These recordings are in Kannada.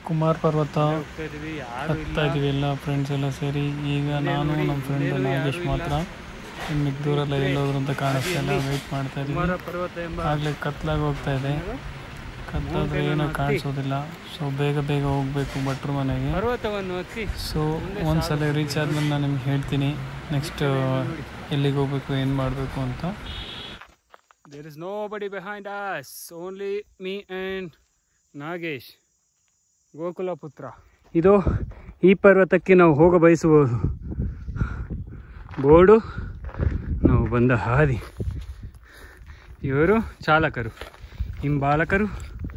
ಕುಮಾರ್ ಪರ್ವತ ಹೋಗ್ತಾ ಇದೀವಿ ಯಾರು ಹತ್ತಾ ಇದೀವಿ ಎಲ್ಲ ಫ್ರೆಂಡ್ಸ್ ಎಲ್ಲ ಸೇರಿ ಈಗ ನಾನು ನಮ್ಮ ಫ್ರೆಂಡ್ ನಾಗೇಶ್ ಮಾತ್ರ ಇನ್ನು ಮಿಕ್ದೂರೆಲ್ಲ ಎಲ್ಲೋದ್ರು ಅಂತ ಕಾಣಿಸ್ತಾ ಇಲ್ಲ ವೆಯ್ಟ್ ಮಾಡ್ತಾ ಇದೀವಿ ಕುಮಾರ ಪರ್ವತ ಎಂಬ ಆಗಲೇ ಕತ್ಲಾಗಿ ಹೋಗ್ತಾ ಇದೆ ಕತ್ಲಾದ್ರೆ ಏನೂ ಕಾಣಿಸೋದಿಲ್ಲ ಸೊ ಬೇಗ ಬೇಗ ಹೋಗಬೇಕು ಭಟ್ರು ಮನೆಗೆ ಪರ್ವತವನ್ನು ಹತ್ತಿ ಸೊ ಒಂದ್ಸಲ ರೀಚ್ ಆದ್ಮೇಲೆ ನಾನು ನಿಮ್ಗೆ ಹೇಳ್ತೀನಿ ನೆಕ್ಸ್ಟ್ ಎಲ್ಲಿಗೆ ಹೋಗ್ಬೇಕು ಏನು ಮಾಡಬೇಕು ಅಂತ there is nobody behind us only me and Nagesh Gokula Putra ಇದು ಈ ಪರ್ವತಕ್ಕೆ ನಾವು ಹೋಗ ಬಯಸಬಹುದು ಬೋರ್ಡು ನಾವು ಬಂದ ಹಾದಿ ಇವರು ಚಾಲಕರು ಹಿಂಬಾಲಕರು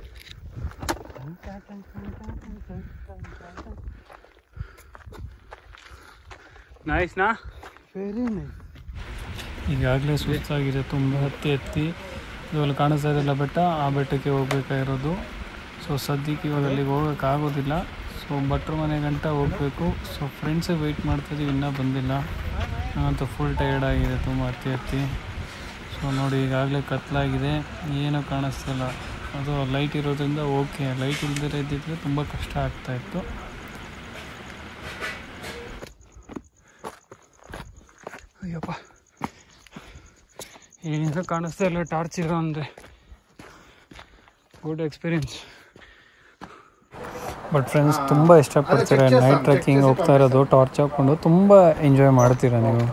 ನಾಯ್ಸ್ನಾ ವೆರಿ ನೈಸ್ ಈಗಾಗಲೇ ಸುಸ್ತಾಗಿದೆ ತುಂಬ ಹತ್ತಿ ಹತ್ತಿ ಇವಾಗ ಕಾಣಿಸ್ತಾ ಇದೆಲ್ಲ ಬೆಟ್ಟ ಆ ಬೆಟ್ಟಕ್ಕೆ ಹೋಗ್ಬೇಕಾಗಿರೋದು ಸೊ ಸದ್ಯಕ್ಕೆ ಇವಾಗ ಅಲ್ಲಿಗೆ ಹೋಗೋಕ್ಕಾಗೋದಿಲ್ಲ ಸೊ ಭಟ್ರ ಮನೆ ಗಂಟ ಹೋಗಬೇಕು ಸೊ ಫ್ರೆಂಡ್ಸೇ ವೆಯ್ಟ್ ಮಾಡ್ತಿದ್ದೀವಿ ಇನ್ನೂ ಬಂದಿಲ್ಲ ನಾನಂತೂ ಫುಲ್ ಟಯರ್ಡ್ ಆಗಿದೆ ತುಂಬ ಹತ್ತಿ ಹತ್ತಿ ಸೊ ನೋಡಿ ಈಗಾಗಲೇ ಕತ್ಲಾಗಿದೆ ಏನೂ ಕಾಣಿಸ್ತಿಲ್ಲ ಅದು ಲೈಟ್ ಇರೋದ್ರಿಂದ ಓಕೆ ಲೈಟ್ ಇಲ್ದಿರ ಇದ್ದಿದ್ರೆ ತುಂಬ ಕಷ್ಟ ಆಗ್ತಾಯಿತ್ತು ಅಯ್ಯಪ್ಪ ಏನೂ ಕಾಣಿಸ್ತಾ ಇಲ್ಲ ಟಾರ್ಚ್ ಇರೋ ಅಂದರೆ ಗುಡ್ ಎಕ್ಸ್ಪೀರಿಯನ್ಸ್ ಬಟ್ ಫ್ರೆಂಡ್ಸ್ ತುಂಬ ಇಷ್ಟಪಡ್ತೀರಾ ನೈಟ್ ಟ್ರೆಕ್ಕಿಂಗ್ ಹೋಗ್ತಾ ಇರೋದು ಟಾರ್ಚ್ ಹಾಕ್ಕೊಂಡು ತುಂಬ ಎಂಜಾಯ್ ಮಾಡ್ತೀರಾ ನೀವು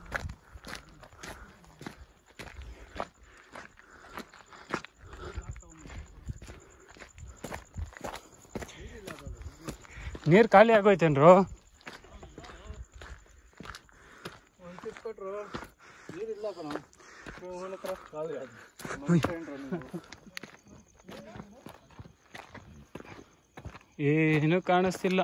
ನೀರು ಖಾಲಿ ಆಗೋಯ್ತೇನ್ರು ನೀರಿಲ್ಲ ಕಣ ಖಾಲಿ ಅದು ಏನೂ ಕಾಣಿಸ್ತಿಲ್ಲ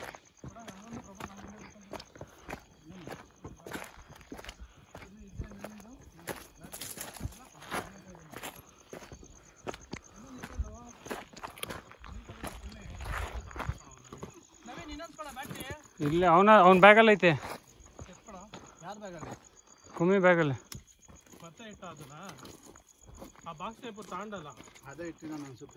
ಇಲ್ಲ ಅವನ ಅವನ ಬ್ಯಾಗಲ್ಲಿ ಐತೆ ಯಾರ ಬ್ಯಾಗಲ್ಲಿ ಕುಮ್ಮಿ ಬ್ಯಾಗಲ್ಲಿ ಮತ್ತೆ ಇಟ್ಟ ಅದನ್ನ ಆ ಬಾಕ್ಸ್ ಟೈಪ್ ತಾಂಡಲ್ಲ ಅದೇ ಇಟ್ಟಿನ ಅನ್ಸುತ್ತೆ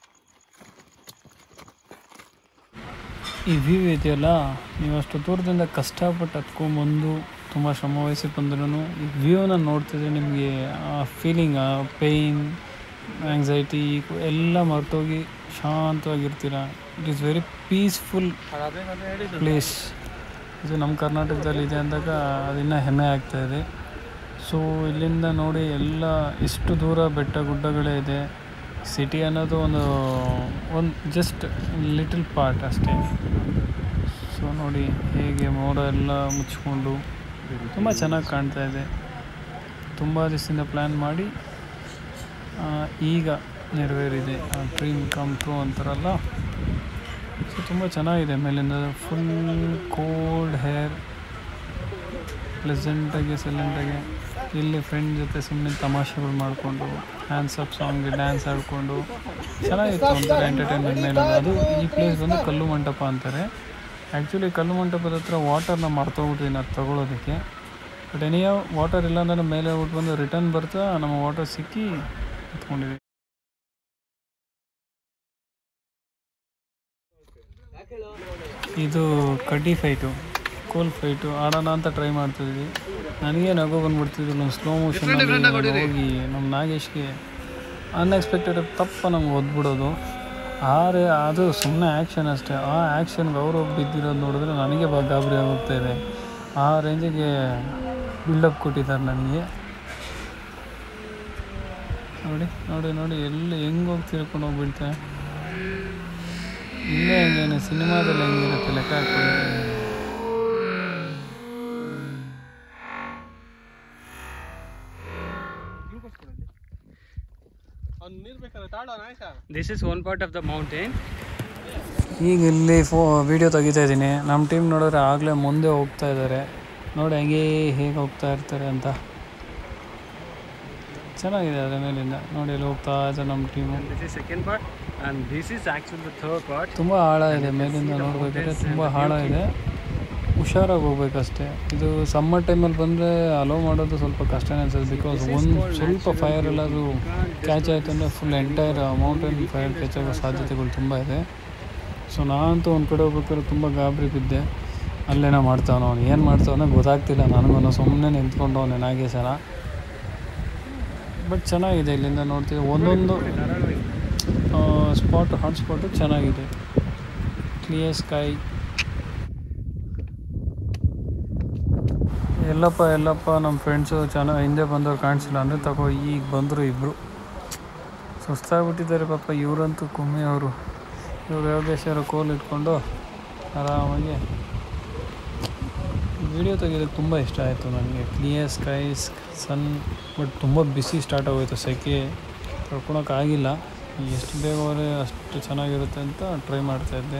ಈ ವ್ಯೂ ಇದೆಯಲ್ಲ ನೀವು ಅಷ್ಟು ದೂರದಿಂದ ಕಷ್ಟಪಟ್ಟು ಹತ್ಕೊಂಬಂದು ತುಂಬ ಶ್ರಮ ವಹಿಸಿ ಬಂದ್ರೂ ಈ ವ್ಯೂನ ನೋಡ್ತಿದ್ರೆ ನಿಮಗೆ ಆ ಫೀಲಿಂಗ್ ಆ ಪೇಯ್ನ್ ಆ್ಯಂಗ್ಸೈಟಿ ಎಲ್ಲ ಮರ್ತೋಗಿ ಶಾಂತವಾಗಿರ್ತೀರ it is very peaceful place ಇದು ನಮ್ಮ ಕರ್ನಾಟಕದಲ್ಲಿ ಇದೆ ಅಂದಾಗ ಅದಿನ್ನೂ ಹೆಮ್ಮೆ ಆಗ್ತಾ ಇದೆ ಸೊ ಇಲ್ಲಿಂದ ನೋಡಿ ಎಲ್ಲ ಎಷ್ಟು ದೂರ ಬೆಟ್ಟ ಗುಡ್ಡಗಳೇ ಇದೆ ಸಿಟಿ ಅನ್ನೋದು ಒಂದು ಒಂದು ಜಸ್ಟ್ ಲಿಟಲ್ ಪಾರ್ಟ್ ಅಷ್ಟೇ ಸೊ ನೋಡಿ ಹೇಗೆ ಮೋಡ ಎಲ್ಲ ಮುಚ್ಕೊಂಡು ತುಂಬ ಚೆನ್ನಾಗಿ ಕಾಣ್ತಾ ಇದೆ ತುಂಬ ದಿವಸದಿಂದ ಪ್ಲ್ಯಾನ್ ಮಾಡಿ ಆ, ಈಗ ನೆರವೇರಿದೆ ಡ್ರೀಮ್ ಕಮ್ ಟ್ರೂ ಅಂತಾರಲ್ಲ ಸೊ ತುಂಬ ಚೆನ್ನಾಗಿದೆ ಮೇಲಿಂದ ಫುಲ್ ಕೋಲ್ಡ್ ಹೇರ್ ಪ್ಲೆಸೆಂಟಾಗಿ ಸೈಲೆಂಟಾಗಿ ಇಲ್ಲಿ ಫ್ರೆಂಡ್ ಜೊತೆ ಸುಮ್ಮನೆ ತಮಾಷೆಗಳು ಮಾಡಿಕೊಂಡು ಹ್ಯಾಂಡ್ಸ್ ಅಪ್ ಸಾಂಗ್ಗೆ ಡ್ಯಾನ್ಸ್ ಆಡಿಕೊಂಡು ಚೆನ್ನಾಗಿತ್ತು ಒಂಥರ ಎಂಟರ್ಟೈನ್ಮೆಂಟ್ ಮೇಲೆ ಅದು ಈ ಪ್ಲೇಸ್ ಬಂದು ಕಲ್ಲು ಮಂಟಪ ಅಂತಾರೆ ಆ್ಯಕ್ಚುಲಿ ಕಲ್ಲು ಮಂಟಪದ ಹತ್ರ ವಾಟರ್ನ ಮರ್ತೋಗ್ಬಿಟ್ಟಿದ್ದೀನಿ ಅದು ತೊಗೊಳೋದಕ್ಕೆ ಬಟ್ ಎನಿಯ ವಾಟರ್ ಇಲ್ಲ ಅಂದರೆ ಮೇಲೆ ಹೋಗ್ಬಿಟ್ಟು ಬಂದು ರಿಟರ್ನ್ ಬರ್ತಾ ನಮ್ಮ ವಾಟರ್ ಸಿಕ್ಕಿ ಎತ್ಕೊಂಡಿದ್ದೀವಿ ಇದು ಕಡ್ಡಿ ಫೈಟು ಕೋಲ್ ಫೈಟು ಆಡೋಣ ಅಂತ ಟ್ರೈ ಮಾಡ್ತಿದ್ವಿ ನನಗೆ ನಗು ಬಂದ್ಬಿಡ್ತಿದ್ರು ನಮ್ಮ ಸ್ಲೋ ಮೋಷನ್ ಹೋಗಿ ನಮ್ಮ ನಾಗೇಶ್ಗೆ ಅನ್ಎಕ್ಸ್ಪೆಕ್ಟೆಡ್ ತಪ್ಪ ನಮ್ಗೆ ಒದ್ಬಿಡೋದು ಆರೆ ಅದು ಸುಮ್ಮನೆ ಆ್ಯಕ್ಷನ್ ಅಷ್ಟೇ ಆ ಆ್ಯಕ್ಷನ್ಗೆ ಅವರು ಹೋಗಿ ಬಿದ್ದಿರೋದು ನೋಡಿದ್ರೆ ನನಗೆ ಬಾ ಗಾಬರಿ ಆಗೋಗ್ತಾ ಇದೆ ಆ ರೇಂಜಿಗೆ ಬಿಲ್ಡಪ್ ಕೊಟ್ಟಿದ್ದಾರೆ ನನಗೆ ನೋಡಿ ನೋಡಿ ನೋಡಿ ಎಲ್ಲಿ ಹೆಂಗೆ ಹೋಗಿ ತಿಳ್ಕೊಂಡು ಹೋಗ್ಬಿಡ್ತೆ ಇಲ್ಲೇ ಹೆಂಗೇನು ಸಿನಿಮಾದಲ್ಲಿ ಹೆಂಗಿರುತ್ತೆ ಲೆಕ್ಕ ಹಾಕ್ಕೊಳ್ಳಿ ಅವ್ನು ನೀರು ಬೇಕಾದ್ರೆ ತಾಡ ನಾಯ್ಕ this is one part of the mountain ಈಗ ಇಲ್ಲಿ ಫೋ ವಿಡಿಯೋ ತೆಗಿತಾ ಇದ್ದೀನಿ ನಮ್ಮ ಟೀಮ್ ನೋಡಿದ್ರೆ ಆಗಲೇ ಮುಂದೆ ಹೋಗ್ತಾ ಇದ್ದಾರೆ ನೋಡಿ ಹಂಗೆ ಹೇಗೆ ಹೋಗ್ತಾ ಇರ್ತಾರೆ ಅಂತ ಚೆನ್ನಾಗಿದೆ ಅದ್ರ ಮೇಲಿಂದ ನೋಡಿ ಇಲ್ಲಿ ಹೋಗ್ತಾ ಇದ್ದಾರೆ ನಮ್ಮ team this is second part and this is actually the third part ತುಂಬ ಆಳ ಇದೆ ಮೇಲಿಂದ ನೋಡ್ಬೇಕಾದ್ರೆ ತುಂಬ ಆಳ ಇದೆ ಹುಷಾರಾಗಿ ಹೋಗ್ಬೇಕಷ್ಟೇ ಇದು ಸಮ್ಮರ್ ಟೈಮಲ್ಲಿ ಬಂದರೆ ಅಲೋ ಮಾಡೋದು ಸ್ವಲ್ಪ ಕಷ್ಟನೇ ಅನ್ಸುತ್ತೆ ಬಿಕಾಸ್ ಒಂದು ಸ್ವಲ್ಪ ಫೈರ್ ಎಲ್ಲಾದರೂ ಕ್ಯಾಚ್ ಆಯಿತು ಅಂದರೆ full entire mountain fire catch ಆಗೋ ಸಾಧ್ಯತೆಗಳು ತುಂಬ ಇದೆ ಸೊ ನಾನಂತೂ ಒಂದು ಕಡೆ ಹೋಗ್ಬೇಕಾದ್ರೆ ತುಂಬ ಗಾಬರಿ ಬಿದ್ದೆ ಅಲ್ಲೇನೋ ಮಾಡ್ತಾವನು ಅವ್ನು ಏನು ಮಾಡ್ತಾವನೋ ಗೊತ್ತಾಗ್ತಿಲ್ಲ ನನಗೂ ಸುಮ್ಮನೆ ನಿಂತ್ಕೊಂಡು ಅವನು ನಾಗೇಶನ ಬಟ್ ಚೆನ್ನಾಗಿದೆ ಇಲ್ಲಿಂದ ನೋಡ್ತೀವಿ ಒಂದೊಂದು ಸ್ಪಾಟ್ ಹಾಟ್ ಸ್ಪಾಟು ಚೆನ್ನಾಗಿದೆ ಕ್ಲಿಯರ್ ಸ್ಕೈ ಎಲ್ಲಪ್ಪ ಎಲ್ಲಪ್ಪ ನಮ್ಮ ಫ್ರೆಂಡ್ಸು ಚೆನ್ನಾಗಿ ಹಿಂದೆ ಬಂದವ್ರು ಕಾಣಿಸಿಲ್ಲ ಅಂದರೆ ತಗೋ ಈಗ ಬಂದರು ಇಬ್ಬರು ಸುಸ್ತಾಗ್ಬಿಟ್ಟಿದ್ದಾರೆ ಪಾಪ ಇವರಂತೂ ಕುಮ್ಮಿ ಅವರು ಇವರು ಯೋಗೇಶ್ವರ ಕೋಲ್ ಇಟ್ಕೊಂಡು ಆರಾಮಾಗಿ ವಿಡಿಯೋ ತೆಗೆಯೋದಕ್ಕೆ ತುಂಬ ಇಷ್ಟ ಆಯಿತು ನನಗೆ ಕ್ಲಿಯರ್ ಸ್ಕೈಸ್ ಸನ್ ಬಟ್ ತುಂಬ ಬಿಸಿ ಸ್ಟಾರ್ಟ್ ಆಗೋಯ್ತು ಸೆಕೆ ತಡ್ಕೊಳಕ್ಕಾಗಿಲ್ಲ ಎಷ್ಟು ಬೇಗ ಹೋದರೆ ಅಷ್ಟು ಚೆನ್ನಾಗಿರುತ್ತೆ ಅಂತ ಟ್ರೈ ಮಾಡ್ತಾಯಿದ್ದೆ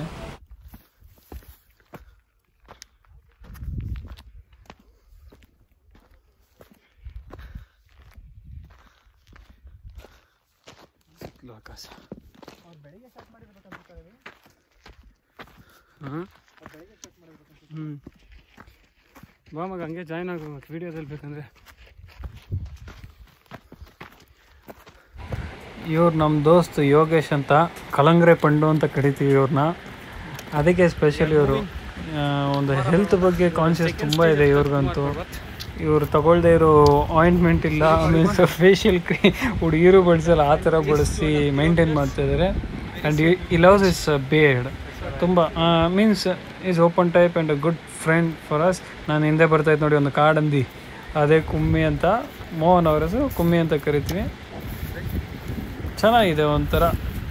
ಆಕಾಶ ಹಾಂ ಹ್ಞೂ ಬಾ ಮಗ ಹಂಗೆ ಜಾಯ್ನ್ ಆಗು ಮತ್ತು ವೀಡಿಯೋದಲ್ಲಿ ಬೇಕಂದರೆ ಇವ್ರು ನಮ್ಮ ದೋಸ್ತ್ ಯೋಗೇಶ್ ಅಂತ ಕಲಂಗ್ರೆ ಪಂಡು ಅಂತ ಕರಿತೀವಿ ಇವ್ರನ್ನ ಅದಕ್ಕೆ ಸ್ಪೆಷಲ್ ಇವರು ಒಂದು ಹೆಲ್ತ್ ಬಗ್ಗೆ ಕಾನ್ಷಿಯಸ್ ತುಂಬ ಇದೆ ಇವ್ರಿಗಂತೂ ಇವ್ರು ತಗೊಳ್ದೇ ಇರೋ ಆಯಿಂಟ್ಮೆಂಟ್ ಇಲ್ಲ ಮೀನ್ಸ್ ಫೇಶಿಯಲ್ ಕ್ರೀ ಹುಡುಗಿರು ಬಳಸಲ್ಲ ಆ ಥರ ಬಳಸಿ ಮೈಂಟೈನ್ ಮಾಡ್ತಾ ಇದ್ದಾರೆ ಆ್ಯಂಡ್ ಈ ಲವ್ಸ್ ಇಸ್ ಬೇರ್ಡ್ ತುಂಬ means is open type and a good friend for us ನಾನು ಹಿಂದೆ ಬರ್ತಾಯಿದ್ದು ನೋಡಿ ಒಂದು ಕಾಡಂದಿ ಅದೇ ಕುಮ್ಮಿ ಅಂತ ಮೋಹನ್ ಅವ್ರ ಹೆಸರು ಕುಮ್ಮಿ ಅಂತ ಕರಿತೀವಿ ಚೆನ್ನಾಗಿದೆ ಒಂಥರ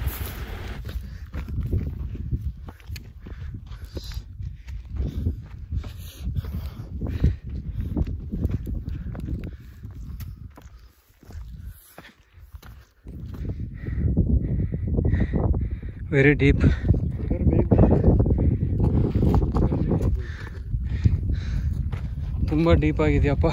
ವೆರಿ ಡೀಪ್ ತುಂಬ ಡೀಪ್ ಆಗಿದೆಯಪ್ಪ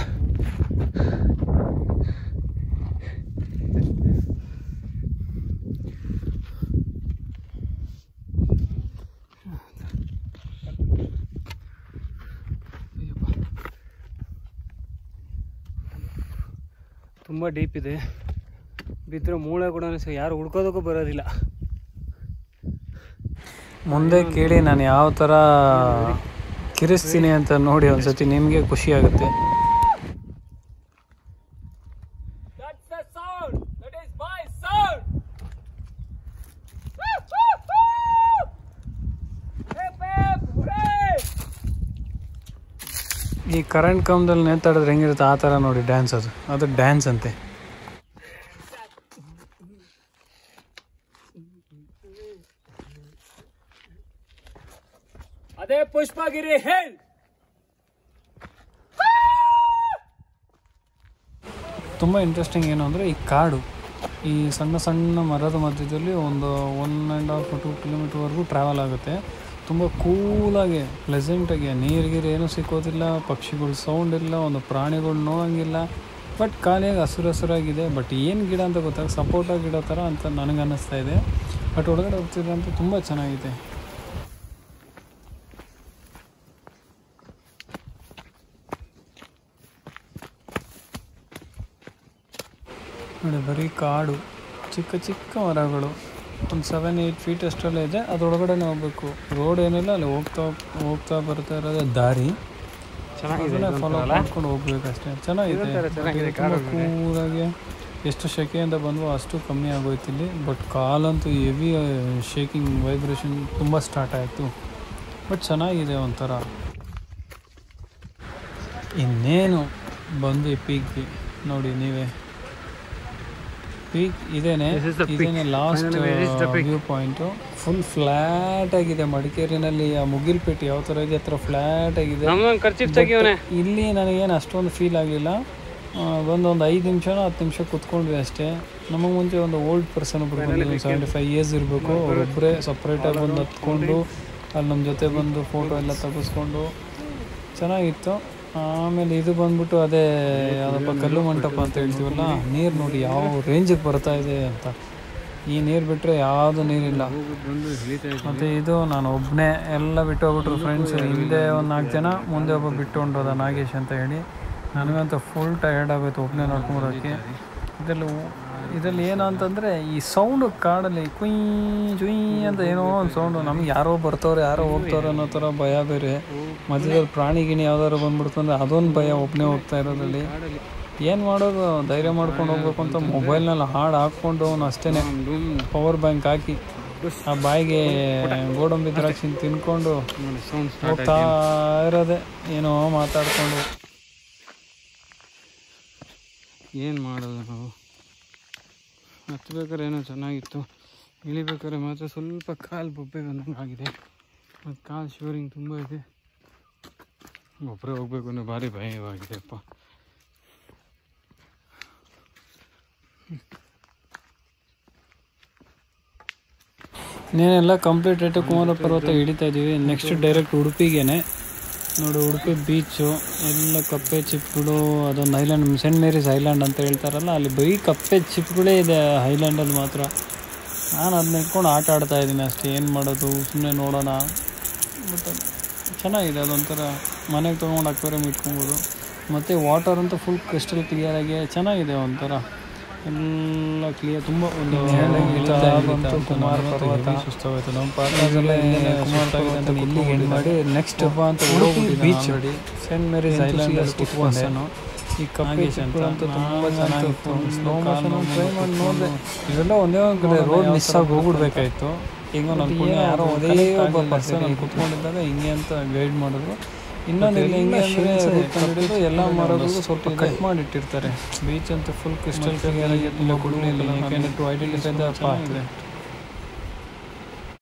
ತುಂಬ ಡೀಪ್ ಇದೆ ಬಿದ್ದರೆ ಮೂಳೆ ಕೂಡ ಸ- ಯಾರು ಹುಡ್ಕೋದಕ್ಕೂ ಬರೋದಿಲ್ಲ ಮುಂದೆ ಕೇಳಿ ನಾನು ಯಾವ ಥರ ಕಿರಿಸ್ತೀನಿ ಅಂತ ನೋಡಿ ಒಂದ್ಸತಿ ನಿಮಗೆ ಖುಷಿ ಆಗುತ್ತೆ ಈ ಕರೆಂಟ್ ಕಂಬದಲ್ಲಿ ನೇತಾಡಿದ್ರೆ ಹೆಂಗಿರುತ್ತೆ ಆ ಥರ ನೋಡಿ ಡ್ಯಾನ್ಸ್ ಅದು ಅದು ಡ್ಯಾನ್ಸ್ ಅಂತೆ ಅದೇ ಪುಷ್ಪಗಿರಿ ಹೇಲ್ ತುಂಬ ಇಂಟ್ರೆಸ್ಟಿಂಗ್ ಏನು ಅಂದರೆ ಈ ಕಾಡು ಈ ಸಣ್ಣ ಸಣ್ಣ ಮರದ ಮಧ್ಯದಲ್ಲಿ ಒಂದು ಒನ್ ಆ್ಯಂಡ್ ಹಾಫ್ ಟು ಕಿಲೋಮೀಟರ್ವರೆಗೂ ಟ್ರಾವೆಲ್ ಆಗುತ್ತೆ ತುಂಬ ಕೂಲಾಗಿ ಪ್ಲೆಸೆಂಟಾಗಿ ನೀರಿಗೀರು ಏನೂ ಸಿಕ್ಕೋದಿಲ್ಲ ಪಕ್ಷಿಗಳು ಸೌಂಡ್ ಇಲ್ಲ ಒಂದು ಪ್ರಾಣಿಗಳು ನೋಡೋಂಗಿಲ್ಲ ಬಟ್ ಖಾಲಿಯಾಗಿ ಹಸಿರು ಹಸಿರಾಗಿದೆ ಬಟ್ ಏನು ಗಿಡ ಅಂತ ಗೊತ್ತಾಗ ಸಪೋಟ ಗಿಡ ಥರ ಅಂತ ನನಗೆ ಅನ್ನಿಸ್ತಾ ಇದೆ ಬಟ್ ಒಳಗಡೆ ಹೋಗ್ತಿದ್ರೆ ಅಂತ ತುಂಬ ಚೆನ್ನಾಗಿದೆ ನೋಡಿ ಬರೀ ಕಾಡು ಚಿಕ್ಕ ಚಿಕ್ಕ ಮರಗಳು ಒಂದು ಸೆವೆನ್ ಏಯ್ಟ್ ಫೀಟ್ ಅಷ್ಟರಲ್ಲೇ ಇದೆ ಅದರೊಳಗಡೆನೇ ಹೋಗ್ಬೇಕು ರೋಡ್ ಏನಿಲ್ಲ ಅಲ್ಲಿ ಹೋಗ್ತಾ ಹೋಗ್ತಾ ಬರ್ತಾ ಇರೋದೇ ದಾರಿ ಅದನ್ನೇ ಫಾಲೋ ಮಾಡ್ಕೊಂಡು ಹೋಗ್ಬೇಕಷ್ಟೇ ಚೆನ್ನಾಗಿದೆ ಚೆನ್ನಾಗಿದೆ ತುಂಬ ಕೂಲಾಗಿ ಎಷ್ಟು ಸೆಕೆಯಿಂದ ಬಂದವೋ ಅಷ್ಟು ಕಮ್ಮಿ ಆಗೋಯ್ತು ಇಲ್ಲಿ ಬಟ್ ಕಾಲಂತೂ ಹೆವಿ ಶೇಕಿಂಗ್ ವೈಬ್ರೇಷನ್ ತುಂಬ ಸ್ಟಾರ್ಟ್ ಆಯಿತು ಬಟ್ ಚೆನ್ನಾಗಿದೆ ಒಂಥರ ಇನ್ನೇನು ಬಂದು ಪೀಕ್ಗೆ ನೋಡಿ ನೀವೇ ಪೀಕ್ ಇದೇನೆ This is the peak. ಇದೇನೆ last Finally we reached the peak. View point full flat ಆಗಿದೆ ಮಡಿಕೇರಿನಲ್ಲಿ ಆ ಮುಗಿಲ್ಪೇಟೆ ಯಾವ ಥರ ಇದೆ ಆ ಥರ ಫ್ಲ್ಯಾಟ್ ಆಗಿದೆ ನಮ್ದೊಂದು ಖರ್ಚಿಪ್ ತೆಗಿಯೋನೆ ಇಲ್ಲಿ ನನಗೇನು ಅಷ್ಟೊಂದು ಫೀಲ್ ಆಗಲಿಲ್ಲ ಬಂದು ಒಂದು ಐದು ನಿಮಿಷನೋ ಹತ್ತು ನಿಮಿಷ ಕುತ್ಕೊಂಡ್ವಿ ಅಷ್ಟೇ ನಮಗೆ ಮುಂಚೆ ಒಂದು ಓಲ್ಡ್ ಪರ್ಸನ್ ಒಬ್ರು ಬಂದಿದ್ದು ಸೆವೆಂಟಿ ಫೈವ್ ಇಯರ್ಸ್ ಇರಬೇಕು ಅವರೊಬ್ಬರೇ ಸಪ್ರೇಟಾಗಿ ಬಂದು ಹತ್ಕೊಂಡು ಅಲ್ಲಿ ನಮ್ಮ ಜೊತೆ ಬಂದು ಫೋಟೋ ಎಲ್ಲ ತೆಗೆಸ್ಕೊಂಡು ಚೆನ್ನಾಗಿತ್ತು ಆಮೇಲೆ ಇದು ಬಂದ್ಬಿಟ್ಟು ಅದೇ ಯಾವುದಪ್ಪ ಕಲ್ಲು ಮಂಟಪ ಅಂತ ಹೇಳ್ತೀವಲ್ಲ ನೀರು ನೋಡಿ ಯಾವ ರೇಂಜಿಗೆ ಬರ್ತಾ ಇದೆ ಅಂತ ಈ ನೀರು ಬಿಟ್ಟರೆ ಯಾವುದು ನೀರಿಲ್ಲ ಬಂದು ಹಿಡಿತಾ ಮತ್ತು ಇದು ನಾನು ಒಬ್ಬನೇ ಎಲ್ಲ ಬಿಟ್ಟು ಹೋಗ್ಬಿಟ್ರು ಫ್ರೆಂಡ್ಸ್ ಹಿಂದೆ ಒಂದು ನಾಲ್ಕು ಜನ ಮುಂದೆ ಒಬ್ಬ ಬಿಟ್ಟು ಹೊಂಟೋದ ನಾಗೇಶ್ ಅಂತ ಹೇಳಿ ನನಗಂತೂ ಫುಲ್ ಟಯರ್ಡ್ ಆಗೋಯ್ತು ಒಬ್ಬನೇ ನೋಡ್ಕೊಂಬರೋಕ್ಕೆ ಇದೆಲ್ಲ ಇದರಲ್ಲಿ ಏನು ಅಂತಂದರೆ ಈ ಸೌಂಡು ಕಾಡಲ್ಲಿ ಕುಯ್ ಜುಯ್ ಅಂತ ಏನೋ ಒಂದು ಸೌಂಡು ನಮ್ಗೆ ಯಾರೋ ಬರ್ತವ್ರೆ ಯಾರೋ ಹೋಗ್ತವ್ರೆ ಅನ್ನೋ ಥರ ಭಯ ಬೇರೆ ಮಧ್ಯದಲ್ಲಿ ಪ್ರಾಣಿ ಗಿಣಿ ಯಾವ್ದಾದ್ರು ಬಂದ್ಬಿಡ್ತು ಅಂದರೆ ಅದೊಂದು ಭಯ ಒಬ್ಬನೇ ಹೋಗ್ತಾ ಇರೋದ್ರಲ್ಲಿ ಏನು ಮಾಡೋದು ಧೈರ್ಯ ಮಾಡ್ಕೊಂಡು ಹೋಗ್ಬೇಕು ಅಂತ ಮೊಬೈಲ್ನಲ್ಲಿ ಹಾಡು ಹಾಕ್ಕೊಂಡು ಅವನು ಅಷ್ಟೇ ಪವರ್ ಬ್ಯಾಂಕ್ ಹಾಕಿ ಆ ಬಾಯಿಗೆ ಗೋಡಂಬಿ ದ್ರಾಕ್ಷಿ ತಿನ್ಕೊಂಡು ನೋಡಿ ಸೌಂಡ್ ಹೋಗ್ತಾ ಇರೋದೆ ಏನೋ ಮಾತಾಡ್ಕೊಂಡು ಏನು ಮಾಡೋದು ನಾವು ಹತ್ಬೇಕಾದ್ರೆ ಏನೋ ಚೆನ್ನಾಗಿತ್ತು ಇಳಿಬೇಕಾದ್ರೆ ಮಾತ್ರ ಸ್ವಲ್ಪ ಕಾಲು ಬೊಬ್ಬೆ ಬಂದಂಗೆ ಆಗಿದೆ ಮತ್ತು ಕಾಲು ಶಿವರಿಂಗ್ ತುಂಬ ಇದೆ ಒಬ್ಬರೇ ಹೋಗ್ಬೇಕು ಅನ್ನೋ ಭಾರಿ ಭಯವಾಗಿದೆ ಅಪ್ಪ ಇನ್ನೇನೆಲ್ಲ ಕಂಪ್ಲೀಟ್ ಆಯಿತು ಕುಮಾರ ಪರ್ವತ ಹಿಡಿತಾ ಇದ್ದೀವಿ ನೆಕ್ಸ್ಟ್ ಡೈರೆಕ್ಟ್ ಉಡುಪಿಗೇನೆ ನೋಡಿ ಉಡುಪಿ ಬೀಚು ಎಲ್ಲ ಕಪ್ಪೆ ಚಿಪ್ಗಳು ಅದೊಂದು ಐಲ್ಯಾಂಡ್ ಸೆಂಟ್ ಮೇರೀಸ್ ಐಲ್ಯಾಂಡ್ ಅಂತ ಹೇಳ್ತಾರಲ್ಲ ಅಲ್ಲಿ ಬರೀ ಕಪ್ಪೆ ಚಿಪ್ಗಳೇ ಇದೆ ಐಲ್ಯಾಂಡಲ್ಲಿ ಮಾತ್ರ ನಾನು ಅದನ್ನ ಇಟ್ಕೊಂಡು ಆಟ ಆಡ್ತಾ ಇದ್ದೀನಿ ಅಷ್ಟೇ ಏನು ಮಾಡೋದು ಸುಮ್ಮನೆ ನೋಡೋಣ ಬಟ್ ಚೆನ್ನಾಗಿದೆ ಅದೊಂಥರ ಮನೆಗೆ ತೊಗೊಂಡು ಅಕ್ವೇರಿಯಂ ಇಟ್ಕೊಬೋದು ಮತ್ತು ವಾಟರ್ ಅಂತೂ ಫುಲ್ ಕ್ರಿಸ್ಟಲ್ ಕ್ಲಿಯರಾಗಿ ಚೆನ್ನಾಗಿದೆ ಒಂಥರ ಎಲ್ಲ ಕ್ಲಿಯರ್ ತುಂಬ ಒಂದು ಬಂತು ಕುಮಾರ ಪರ್ವತ ಸುಸ್ತಾಗೋಯ್ತು ನಮ್ಮ ಪಾರ್ಟಿಗೆಲ್ಲ ಕುಮಾರ ಪರ್ವತ ಅಂತ ಇಲ್ಲಿ ಎಂಡ್ ಮಾಡಿ ನೆಕ್ಸ್ಟ್ ಅಂತ Udupi beach saint Mary's island ಕುತ್ಕೊಂಡು ಈ ಕಪ್ಪೇಶ್ವರ ಅಂತೂ ತುಂಬ ಚೆನ್ನಾಗಿತ್ತು ಸ್ಲೋ ಮೋಷನ್ ಟ್ರೈ ಮಾಡಿ ನೋಡಿದೆ ಇವೆಲ್ಲ ಒಂದೇ ಒಂದು ಕಡೆ ರೋಡ್ ಮಿಸ್ ಆಗಿ ಹೋಗ್ಬಿಡ್ಬೇಕಾಯ್ತು ಈಗ ನಾನು ಯಾರೋ ಒಂದೇ ಒಬ್ಬ ಪರ್ಸನ್ ಅಲ್ಲಿ ಕುತ್ಕೊಂಡಿದ್ದಾಗ ಹಿಂಗೆ ಅಂತ ಗೈಡ್ ಮಾಡಿದ್ರು ಇನ್ನೊಂದು ಇಲ್ಲಿ ಹೆಂಗೆ ಅಂದರೆ ರೂಟ್ ಕಂಡಿಡಿದು ಎಲ್ಲ ಮರಗಳಿಗೂ ಸ್ವಲ್ಪ ಕಟ್ ಮಾಡಿ ಇಟ್ಟಿರ್ತಾರೆ ಬೀಚ್ ಅಂತ ಫುಲ್ ಕ್ರಿಸ್ಟಲ್ ಕ್ಲಿಯರ್ ಆಗಿ ತುಂಬ ಕುಡಿಲಿಲ್ಲ ಐಡೆಂಟಿಫೈ ದ ಪಾತ್